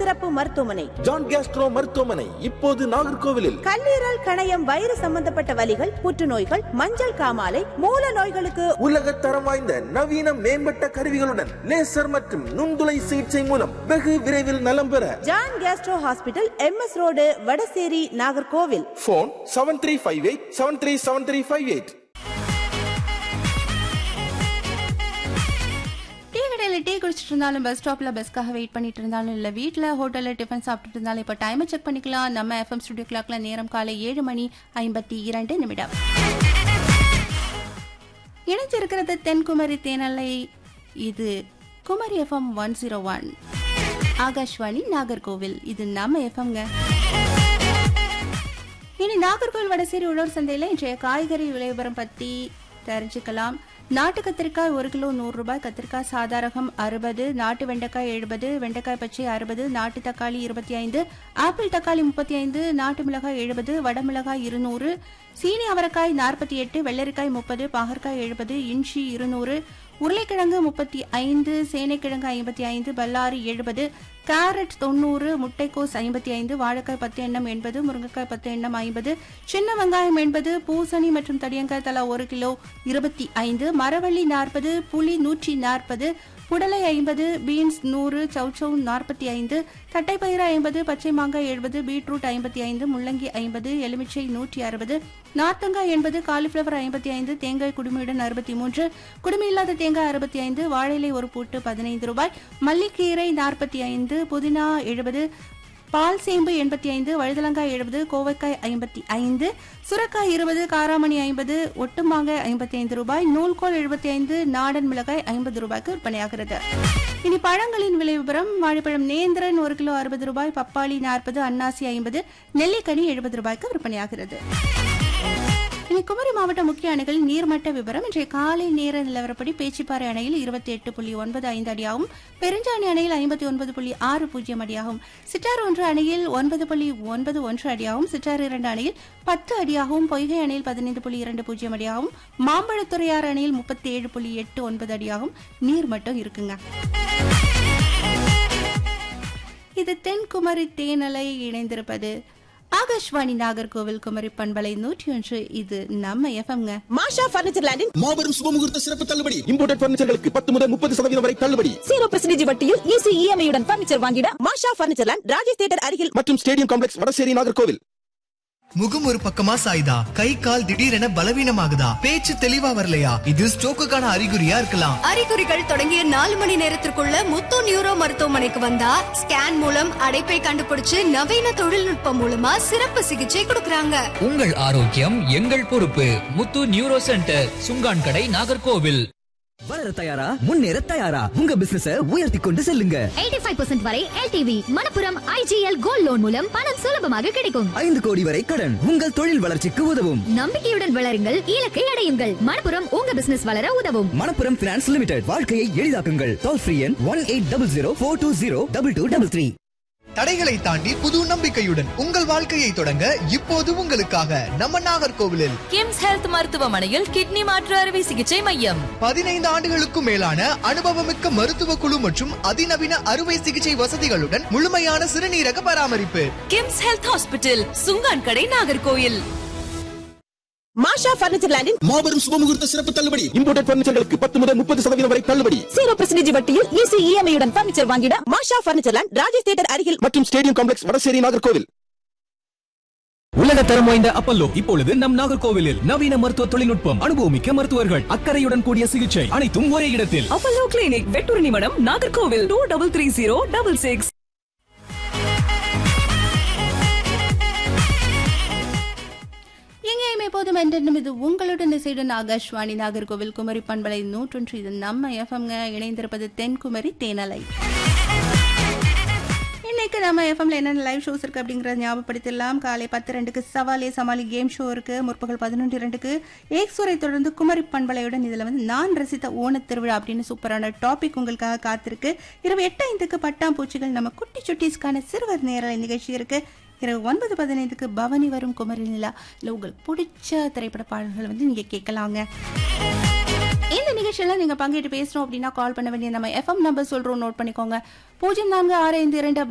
சிறப்பு மருத்துவமனை John Castro மருத்துவமனை இப்போது நாகர்கோவிலில் கல்லீரல் கணையம் வயிறு சம்பந்தப்பட்ட வலிகள் புற்றுநோய்கள் மஞ்சள் காமாலை மூல நோய்களுக்கு உலக தரம் வாய்ந்த நவீன மேம்பட்ட கருவிகளுடன் லேசர் மற்றும் நுண்துளை சிகிச்சை மூலம் வெகு விரைவில் நலம் பெற John gastro hospital MS road Vadasery Nagercoil phone seven three five eight seven three seven three five eight tea கடையில் டீ குடிச்சிட்டு இருந்தாலும் பஸ் ஸ்டாப்ல பஸ்க்காக வெயிட் பண்ணிட்டு இருந்தாலும் இல்ல வீட்ல ஹோட்டல்ல டிஃபன் சாப்பிட்டுட்டு இருந்தாலும் இப்ப டைமை செக் பண்ணிக்கலாம் நம்ம எஃப்எம் ஸ்டுடியோ கிளாக்ல நேரம் காலை ஏழு மணி ஐம்பத்தி இரண்டு நிமிடம் இணைஞ்சிருக்கிறது தென்குமரி தேனலை இது Kumari FM one zero one Akashvani Nagercoil இது நம்ம எஃப்எம்ங்க இனி நாகர்கோவில் வடசேரி உழவர் சந்தையில் இன்றைய காய்கறி விளைவிபரம் பற்றி தெரிஞ்சுக்கலாம் நாட்டு கத்திரிக்காய் ஒரு கிலோ நூறு ரூபாய் கத்திரிக்காய் சாதாரகம் அறுபது நாட்டு வெண்டைக்காய் எழுபது வெண்டைக்காய் பச்சை அறுபது நாட்டு தக்காளி இருபத்தி ஐந்து ஆப்பிள் தக்காளி முப்பத்தி ஐந்து நாட்டு மிளகாய் எழுபது வடமிளகாய் இருநூறு சீனி அவரைக்காய் நாற்பத்தி எட்டு வெள்ளரிக்காய் முப்பது பாகற்காய் எழுபது இஞ்சி இருநூறு உருளைக்கிழங்கு முப்பத்தி ஐந்து சேனைக்கிழங்கு ஐம்பத்தி ஐந்து பல்லாரி எழுபது கேரட் தொண்ணூறு முட்டைக்கோஸ் ஐம்பத்தி ஐந்து வாழைக்காய் பத்து எண்ணம் எண்பது முருங்கைக்காய் பத்து எண்ணம் ஐம்பது சின்ன வெங்காயம் எண்பது பூசணி மற்றும் தடியங்காய் தலா ஒரு கிலோ இருபத்தி ஐந்து மரவள்ளி நாற்பது புளி நூற்றி நாற்பது புடலை ஐம்பது பீன்ஸ் நூறு சௌச்சௌ நாற்பத்தி ஐந்து தட்டைப்பயிறு ஐம்பது பச்சை மாங்காய் எழுபது பீட்ரூட் ஐம்பத்தி ஐந்து முள்ளங்கி ஐம்பது எலுமிச்சை நூற்றி அறுபது நார்த்தங்காய் எண்பது காலிஃப்ளவர் ஐம்பத்தி ஐந்து தேங்காய் குடுமியுடன் அறுபத்தி மூன்று குடுமி இல்லாத தேங்காய் அறுபத்தி ஐந்து வாழையிலை ஒரு பூட்டு பதினைந்து ரூபாய் மல்லிக்கீரை நாற்பத்தி ஐந்து புதினா எழுபது பால் சேம்பு எண்பத்தி ஐந்து வழுதலங்காய் எழுபது கோவைக்காய் ஐம்பத்தி ஐந்து சுரக்காய் இருபது காராமணி ஐம்பது ஒட்டுமாங்காய் ஐம்பத்தி ஐந்து ரூபாய் நூல்கோல் எழுபத்தி ஐந்து நாடன் மிளகாய் ஐம்பது ரூபாய்க்கு விற்பனையாகிறது இனி பழங்களின் விலை விவரம் வாழைப்பழம் நேந்திரன் ஒரு கிலோ அறுபது ரூபாய் பப்பாளி நாற்பது அன்னாசி ஐம்பது நெல்லிக்கனி எழுபது ரூபாய்க்கு விற்பனையாகிறது இனி குமரி மாவட்ட முக்கிய அணைகளின் நீர்மட்ட விவரம் இன்றைய காலை நேர நிலவரப்படி பேச்சிப்பாறை அணையில் இருபத்தி எட்டு புள்ளி ஒன்பது ஐந்து அடியாகவும் பெருஞ்சாணி அணையில் ஐம்பத்தி ஒன்பது புள்ளி ஆறு பூஜ்ஜியம் அடியாகும் சிட்டார் ஒன்று அணையில் ஒன்பது புள்ளி ஒன்பது ஒன்று அடியாகவும் சிட்டார் இரண்டு அணையில் பத்து அடியாகவும் பொய்கை அணையில் பதினைந்து புள்ளி இரண்டு பூஜ்ஜியம் அடியாகவும் மாம்பழத்துறையார் அணையில் முப்பத்தி ஏழு புள்ளி எட்டு ஒன்பது அடியாகவும் நீர்மட்டம் இருக்குங்க இது தென்குமரி தேனலை இணைந்திருப்பது ஆகாஷ்வாணி நாகர்கோவில் குமரி பண்பலை நூற்றி ஒன்று இது நம்ம எஃப்எம்ங்க மாஷா பர்னிச்சர் லேண்டின் மாபெரும் சுபமுகூர்த்த சிறப்பு தள்ளுபடி இம்போர்டட் பர்னிச்சர்களுக்கு பத்து முதல் முப்பது சதவீதம் வரை தள்ளுபடி ஜீரோ பர்சன்டேஜ் வட்டியில் ஈஸி இஎம்ஐயுடன் பர்னிச்சர் வாங்கிட Masha furniture land Rajesh theatre அருகில் மற்றும் ஸ்டேடியம் காம்ப்ளெக்ஸ் வடசேரி நாகர்கோவில் முகம் ஒரு பக்கமா சாயுதா கை கால் திடீரென பலவீனமாகுதா பேச்சு தெளிவா வரலையா இது ஸ்ட்ரோக்குக்கான அறிகுறியா இருக்கலாம் அறிகுறிகள் தொடங்கிய நாலு மணி நேரத்திற்குள்ள முத்து நியூரோ மருத்துவமனைக்கு வந்தா ஸ்கேன் மூலம் அடைப்பை கண்டுபிடிச்சு நவீன தொழில்நுட்பம் மூலமா சிறப்பு சிகிச்சை கொடுக்கறாங்க உங்கள் ஆரோக்கியம் எங்கள் பொறுப்பு முத்து நியூரோ சென்டர் சுங்கான் கடை நாகர்கோவில் வளர தயாரா முன்னேற தயாரா உங்க பிசினஸ உயர்த்தி கொண்டு செல்லுங்க எயிட்டி ஃபைவ் பர்சன்ட் வரை LTV Manappuram IGL gold loan மூலம் பணம் சுலபமாக கிடைக்கும் ஐந்து கோடி வரை கடன் உங்கள் தொழில் வளர்ச்சிக்கு உதவும் நம்பிக்கையுடன் வளருங்கள் இலக்கை அடையுங்கள் மணப்புரம் உங்க பிசினஸ் வளர உதவும் மணப்புரம் பினான்ஸ் லிமிடெட் வாழ்க்கையை எளிதாக்குங்கள் டோல் ஃப்ரீ எண் one eight double zero four two zero double two double three தடைகளை தாண்டி புது நம்பிக்கையுடன் உங்கள் வாழ்க்கையை தொடங்க இப்போது உங்களுக்காக நம்ம நாகர்கோவிலில் கிம்ஸ் ஹெல்த் மருத்துவமனையில் கிட்னி மாற்று அறுவை சிகிச்சை மையம் பதினைந்து ஆண்டுகளுக்கும் மேலான அனுபவமிக்க மருத்துவ குழு மற்றும் அதிநவீன அறுவை சிகிச்சை வசதிகளுடன் முழுமையான சிறுநீரக பராமரிப்பு கிம்ஸ் ஹெல்த் ஹாஸ்பிட்டல் சுங்கான் கடை நாகர்கோயில் மாஷா பர்னிச்சர் லேண்டின் மாபெரும் சுபமுகூர்த்த சிறப்பு தள்ளுபடி இம்போர்டட் பர்னிச்சர்களுக்கு பத்து முதல் முப்பது சதவீதம் வரை தள்ளுபடி ஜீரோ பர்சன்டேஜ் வட்டியில் ஈஸி இஎம்ஐயுடன் பர்னிச்சர் வாங்கிட Masha furniture land Rajesh theatre அருகில் மற்றும் ஸ்டேடியம் காம்ப்ளெக்ஸ் வடசேரி நாகர்கோவில் உலக தரம் வாய்ந்த அப்பல்லோ இப்பொழுது நம் நாகர்கோவிலில் நவீன மருத்துவ தொழில்நுட்பம் அனுபவமிக்க மருத்துவர்கள் அக்கறையுடன் கூடிய சிகிச்சை அனைத்தும் ஒரே இடத்தில் Apollo clinic Vettoornimadam Nagercoil two double three zero double six எங்கேயும் எப்போதும் என்றென்றும் இது உங்களுடன் இசையுடன் ஆகாஷ்வாணி நாகர்கோவில் குமரி பண்பலை நூற்றொன்று இது நம்ம எஃப்எம்ங்க இணைந்திருப்பது தென்குமரி தேனலை இன்னைக்கு நம்ம எஃப்எம்ல என்னென்ன லைவ் ஷோஸ் இருக்கு அப்படிங்கறத ஞாபகப்படுத்திடலாம் காலை பத்து ரெண்டுக்கு சவாலே சமாளி கேம் ஷோ இருக்கு முற்பகல் பதினொன்று ரெண்டுக்கு ஏக்சூரை தொடர்ந்து குமரி பண்பலையுடன் இதுல வந்து நான் ரசித்த ஓணத் திருவிழா அப்படின்னு சூப்பரான டாபிக் உங்களுக்காக காத்திருக்கு இரவு எட்டு ஐந்துக்கு பட்டாம்பூச்சிகள் நம்ம குட்டி சுட்டீஸ்க்கான சிறுவர் நேரலை நிகழ்ச்சி இருக்கு இரவு ஒன்பது பதினைந்துக்கு பவனி வரும் குமரி நிலா இல்லை உங்களுக்கு பிடிச்ச திரைப்பட பாடல்கள் வந்து நீங்க கேட்கலாங்க இந்த நிகழ்ச்சியில நீங்க பங்கேற்று பேசணும் அப்படின்னா கால் பண்ண வேண்டிய நம்ம எஃப்எம் நம்பர் சொல்றோம் நோட் பண்ணிக்கோங்க பூஜ்ஜியம் நான்கு ஆறு ஐந்து இரண்டு